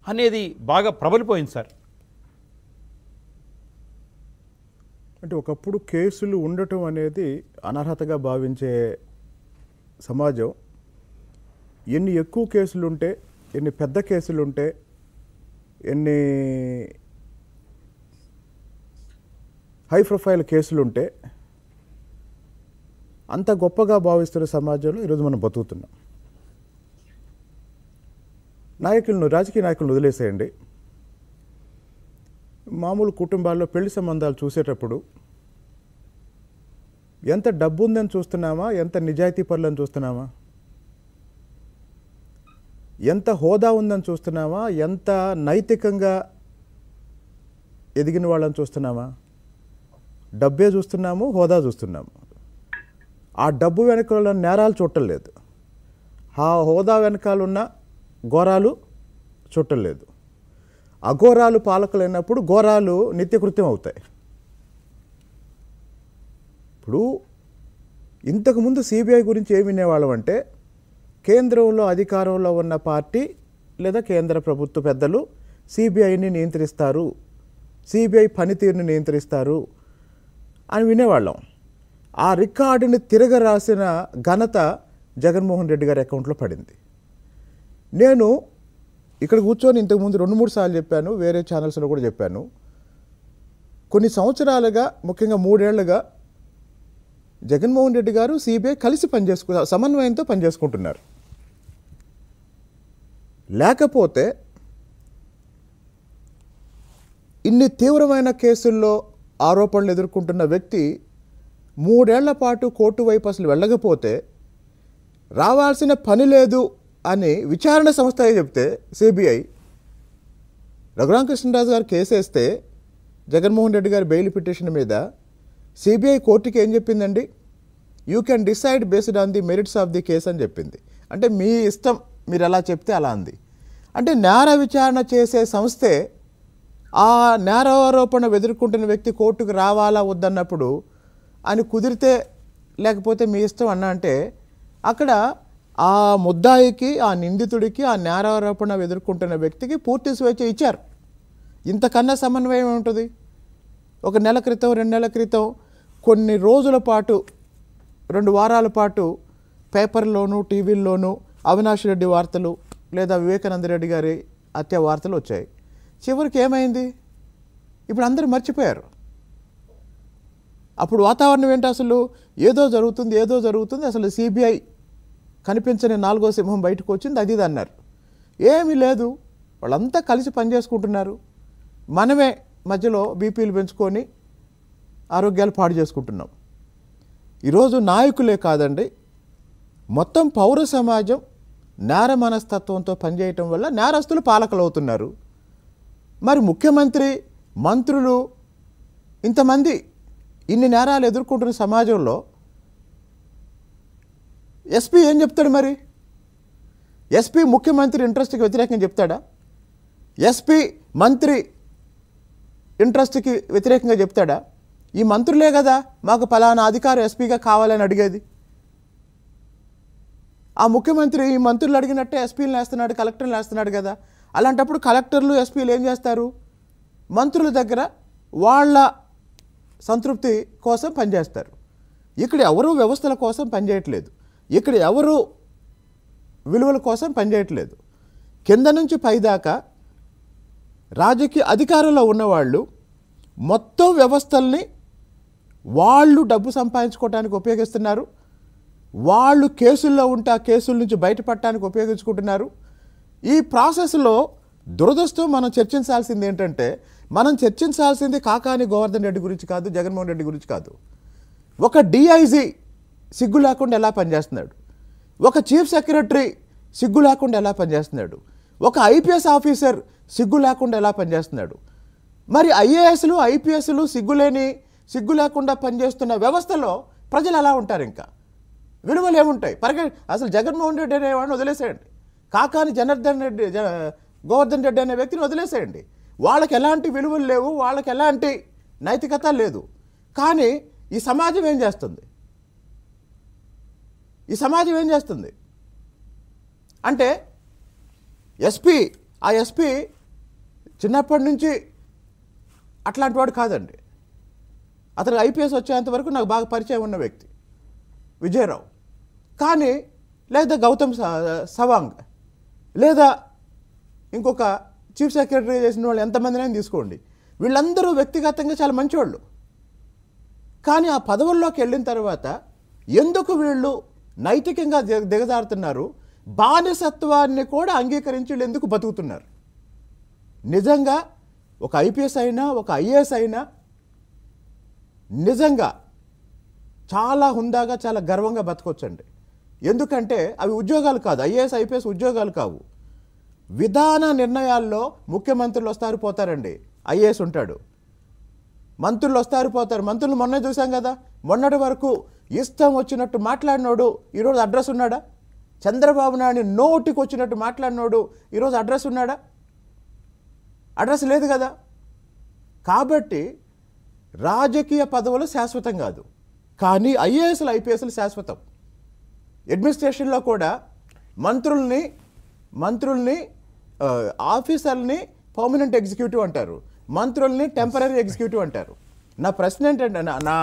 అనేది బాగా ప్రబలిపోయింది సార్ అంటే ఒకప్పుడు కేసులు ఉండటం అనేది అనర్హతగా భావించే సమాజం ఎన్ని ఎక్కువ కేసులు ఉంటే ఎన్ని పెద్ద కేసులు ఉంటే ఎన్ని హై ప్రొఫైల్ కేసులు ఉంటే అంత గొప్పగా భావిస్తున్న సమాజంలో ఈరోజు మనం బతుకుతున్నాం నాయకులను రాజకీయ నాయకులను వదిలేసేయండి మామూలు కుటుంబాల్లో పెళ్లి సంబంధాలు చూసేటప్పుడు ఎంత డబ్బు ఉందని చూస్తున్నామా ఎంత నిజాయితీ పరులని చూస్తున్నామా ఎంత హోదా ఉందని చూస్తున్నామా ఎంత నైతికంగా ఎదిగిన వాళ్ళని చూస్తున్నామా డబ్బే చూస్తున్నాము హోదా చూస్తున్నాము ఆ డబ్బు వెనకాల నేరాలు చూడటం లేదు ఆ హోదా వెనకాల ఉన్న ఘోరాలు చూడటం లేదు అఘోరాలు పాలకులైనప్పుడు ఘోరాలు నిత్యకృత్యం అవుతాయి ఇప్పుడు ఇంతకుముందు సిబిఐ గురించి ఏమి వినేవాళ్ళం అంటే కేంద్రంలో అధికారంలో ఉన్న పార్టీ లేదా కేంద్ర ప్రభుత్వ పెద్దలు సిబిఐని నియంత్రిస్తారు సిబిఐ పనితీరుని నియంత్రిస్తారు అని వినేవాళ్ళం ఆ రికార్డుని తిరగరాసిన ఘనత జగన్మోహన్ రెడ్డి గారి అకౌంట్లో పడింది నేను ఇక్కడ కూర్చొని ఇంతకుముందు రెండు మూడు సార్లు చెప్పాను వేరే ఛానల్స్లో కూడా చెప్పాను కొన్ని సంవత్సరాలుగా ముఖ్యంగా మూడేళ్లుగా జగన్మోహన్ రెడ్డి గారు సిబిఐ కలిసి పనిచేసుకు సమన్వయంతో పనిచేసుకుంటున్నారు లేకపోతే ఇన్ని తీవ్రమైన కేసుల్లో ఆరోపణలు ఎదుర్కొంటున్న వ్యక్తి మూడేళ్ల పాటు కోర్టు వైపు అసలు వెళ్ళకపోతే రావాల్సిన పని లేదు అని విచారణ సంస్థ చెప్తే సిబిఐ రఘురామకృష్ణరాజు గారు కేసు వేస్తే జగన్మోహన్ రెడ్డి గారి బెయిల్ పిటిషన్ మీద సిబిఐ కోర్టుకి ఏం చెప్పిందండి you can decide based on the merits of the case అని చెప్పింది అంటే మీ ఇష్టం మీరు ఎలా చెప్తే అలా అంది అంటే నేర విచారణ చేసే సంస్థే ఆ నేరారోపణ ఎదుర్కొంటున్న వ్యక్తి కోర్టుకు రావాలా వద్దన్నప్పుడు అని కుదిరితే లేకపోతే మీ ఇష్టం అన్నా అంటే అక్కడ ఆ ముద్దాయికి ఆ నిందితుడికి ఆ నేరారోపణ ఎదుర్కొంటున్న వ్యక్తికి పూర్తి స్వేచ్ఛ ఇచ్చారు ఇంతకన్నా సమన్వయం ఉంటుంది ఒక నెల క్రితం రెండు నెలల క్రితం కొన్ని రోజుల పాటు రెండు వారాల పాటు పేపర్లోను టీవీల్లోనూ అవినాష్ రెడ్డి వార్తలు లేదా వివేకానంద రెడ్డి గారి హత్య వార్తలు వచ్చాయి చివరికి ఏమైంది ఇప్పుడు అందరూ మర్చిపోయారు అప్పుడు వాతావరణం ఏంటి అసలు ఏదో జరుగుతుంది ఏదో జరుగుతుంది అసలు సిబిఐ కనిపించని నాలుగో సింహం బయటకు వచ్చింది అది ఇది అన్నారు ఏమీ లేదు వాళ్ళంతా కలిసి పనిచేసుకుంటున్నారు మనమే మధ్యలో బీపీలు పెంచుకొని ఆరోగ్యాలు పాడు చేసుకుంటున్నాం ఈరోజు నాయకులే కాదండి మొత్తం పౌర సమాజం నేర మనస్తత్వంతో పనిచేయటం వల్ల నేరస్తులు పాలకులు అవుతున్నారు మరి ముఖ్యమంత్రి మంత్రులు ఇంతమంది ఇన్ని నేరాలు ఎదుర్కొంటున్న సమాజంలో ఎస్పీ ఏం చెప్తాడు మరి ఎస్పీ ముఖ్యమంత్రి ఇంట్రెస్ట్కి వ్యతిరేకంగా చెప్తాడా ఎస్పీ మంత్రి ఇంట్రెస్ట్కి వ్యతిరేకంగా చెప్తాడా ఈ మంత్రులే కదా మాకు ఫలానా అధికారం ఎస్పీగా కావాలని అడిగేది ఆ ముఖ్యమంత్రి ఈ మంత్రులు అడిగినట్టే ఎస్పీలు వేస్తున్నాడు కలెక్టర్లు వేస్తున్నాడు కదా అలాంటప్పుడు కలెక్టర్లు ఎస్పీలు ఏం చేస్తారు మంత్రుల దగ్గర వాళ్ళ సంతృప్తి కోసం పనిచేస్తారు ఇక్కడ ఎవరు వ్యవస్థల కోసం పనిచేయట్లేదు ఇక్కడ ఎవరు విలువల కోసం పనిచేయట్లేదు కింద నుంచి పైదాకా రాజకీయ అధికారంలో ఉన్నవాళ్ళు మొత్తం వ్యవస్థల్ని వాళ్ళు డబ్బు సంపాదించుకోవడానికి ఉపయోగిస్తున్నారు వాళ్ళు కేసుల్లో ఉంటే ఆ కేసుల నుంచి బయటపడటానికి ఉపయోగించుకుంటున్నారు ఈ ప్రాసెస్లో దురదృష్టం మనం చర్చించాల్సింది ఏంటంటే మనం చర్చించాల్సింది కాకాని గోవర్ధన్ రెడ్డి గురించి కాదు జగన్మోహన్ రెడ్డి గురించి కాదు ఒక డిఐజీ సిగ్గు లేకుండా ఎలా పనిచేస్తున్నాడు ఒక చీఫ్ సెక్రటరీ సిగ్గు లేకుండా ఎలా పనిచేస్తున్నాడు ఒక ఐపీఎస్ ఆఫీసర్ సిగ్గు లేకుండా ఎలా పనిచేస్తున్నాడు మరి ఐఏఎస్లు ఐపీఎస్లు సిగ్గులేని సిగ్గు లేకుండా పనిచేస్తున్న వ్యవస్థలో ప్రజలు ఎలా ఉంటారు ఇంకా విలువలు ఏముంటాయి పరిగె అసలు జగన్మోహన్ రెడ్డి అనేవాడిని వదిలేసేయండి కాకాని జనార్దన్ రెడ్డి జ గోవర్ధన్ రెడ్డి అనే వ్యక్తిని వదిలేసేయండి వాళ్ళకి ఎలాంటి విలువలు లేవు వాళ్ళకి ఎలాంటి నైతికత లేదు కానీ ఈ సమాజం ఏం చేస్తుంది ఈ సమాజం ఏం చేస్తుంది అంటే ఎస్పీ ఆ ఎస్పీ చిన్నప్పటి నుంచి అట్లాంటి వాడు కాదండి అతను ఐపీఎస్ వచ్చేంత వరకు నాకు బాగా పరిచయం ఉన్న వ్యక్తి విజయరావు కానీ లేదా గౌతమ్ స- సవాంగ్ లేదా ఇంకొక చీఫ్ సెక్రటరీ చేసిన వాళ్ళు ఎంతమందినైనా తీసుకోండి వీళ్ళందరూ వ్యక్తిగతంగా చాలా మంచివాళ్ళు కానీ ఆ పదవుల్లోకి వెళ్ళిన తర్వాత ఎందుకు వీళ్ళు నైతికంగా దిగ- దిగజారుతున్నారు బానిసత్వాన్ని కూడా అంగీకరించి వీళ్ళు ఎందుకు బతుకుతున్నారు నిజంగా ఒక ఐపీఎస్ అయినా ఒక ఐఏఎస్ అయినా నిజంగా చాలా హుందాగా చాలా గర్వంగా బతకొచ్చండి ఎందుకంటే అవి ఉద్యోగాలు కాదు ఐఏఎస్ ఐపీఎస్ ఉద్యోగాలు కావు విధాన నిర్ణయాల్లో ముఖ్యమంత్రులు వస్తారు పోతారండి ఐఏఎస్ ఉంటాడు మంత్రులు వస్తారు పోతారు మంత్రులు మొన్నే చూసాం కదా మొన్నటి వరకు ఇష్టం వచ్చినట్టు మాట్లాడినోడు ఈరోజు అడ్రస్ ఉన్నాడా చంద్రబాబు నాయుడు నోటికి వచ్చినట్టు మాట్లాడినోడు ఈరోజు అడ్రస్ ఉన్నాడా అడ్రస్ లేదు కదా కాబట్టి రాజకీయ పదవులు శాశ్వతం కాదు కానీ ఐఏఎస్లు ఐపీఎస్లు శాశ్వతం అడ్మినిస్ట్రేషన్లో కూడా మంత్రుల్ని మంత్రుల్ని ఆ, ఆఫీసర్ని పర్మనెంట్ ఎగ్జిక్యూటివ్ అంటారు మంత్రుల్ని టెంపరీ ఎగ్జిక్యూటివ్ అంటారు నా ప్రశ్న ఏంటంటే నా- నా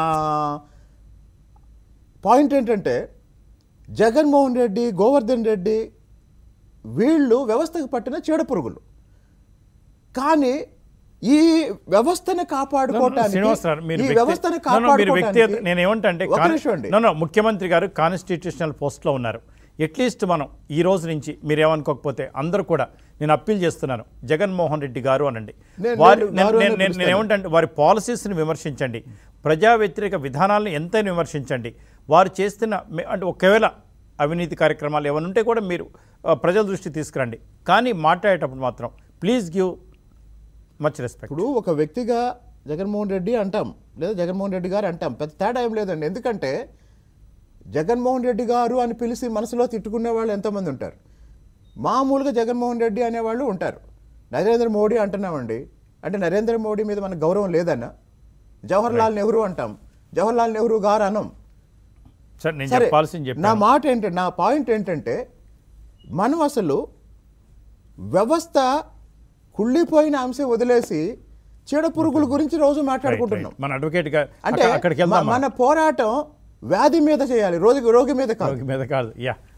పాయింట్ ఏంటంటే జగన్మోహన్ రెడ్డి గోవర్ధన్ రెడ్డి వీళ్ళు వ్యవస్థకు పట్టిన చీడ పురుగులు కానీ ఈ వ్యవస్థను కాపాడుకోవటానికి శ్రీనివాసరావు మీరు ఈ వ్యక్తి- వ్యవస్థను No, no, మీరు వ్యక్తిగత కాపాడుకోవటానికి నేను ఏమంటే ఒక నిమిషం అండి ముఖ్యమంత్రి గారు కాన్స్టిట్యూషనల్ పోస్ట్లో ఉన్నారు అట్లీస్ట్ మనం ఈ రోజు నుంచి మీరు ఏమనుకోకపోతే అందరూ కూడా నేను అప్పీల్ చేస్తున్నాను జగన్మోహన్ రెడ్డి గారు అనండి నేను- వారి నేను నేను- గారు నేను- అనే నేను- నేను ఏమంటే వారి పాలసీస్ని విమర్శించండి ప్రజా వ్యతిరేక విధానాలను ఎంతైనా విమర్శించండి వారు చేస్తున్న మే- అంటే ఒకవేళ అవినీతి కార్యక్రమాలు ఏమైనా ఉంటే కూడా మీరు ఆ, ప్రజల దృష్టి తీసుకురండి కానీ మాట్లాడేటప్పుడు మాత్రం ప్లీజ్ గివ్ మచ్ రెస్పెక్ట్ ఇప్పుడు ఒక వ్యక్తిగా జగన్మోహన్ రెడ్డి అంటాం లేదా జగన్మోహన్ రెడ్డి గారు అంటాం పెద్ద తేడా ఏం లేదండి ఎందుకంటే జగన్మోహన్ రెడ్డి గారు అని పిలిచి మనసులో తిట్టుకునే వాళ్ళు ఎంతోమంది ఉంటారు మామూలుగా జగన్మోహన్ రెడ్డి అనేవాళ్ళు ఉంటారు నరేంద్ర మోడీ అంటున్నామండి అంటే నరేంద్ర మోడీ మీద మనకు గౌరవం లేదన్నా జవహర్లాల్ నెహ్రూ అంటాం జవహర్లాల్ నెహ్రూ గారు అనం సార్ నేను సరే చెప్పాల్సింది నా చెప్పాను మాట ఏంటంటే నా పాయింట్ ఏంటంటే మనం అసలు వ్యవస్థ కుళ్ళిపోయిన అంశం వదిలేసి చీడ పురుగుల గురించి రోజు మాట్లాడుకుంటున్నాం మన అడ్వకేట్ గా అంటే అక్కడికి మ- వెళ్దాం మన పోరాటం వ్యాధి మీద చేయాలి రోగి రోగి మీద కాదు రోగి మీద కాదు యా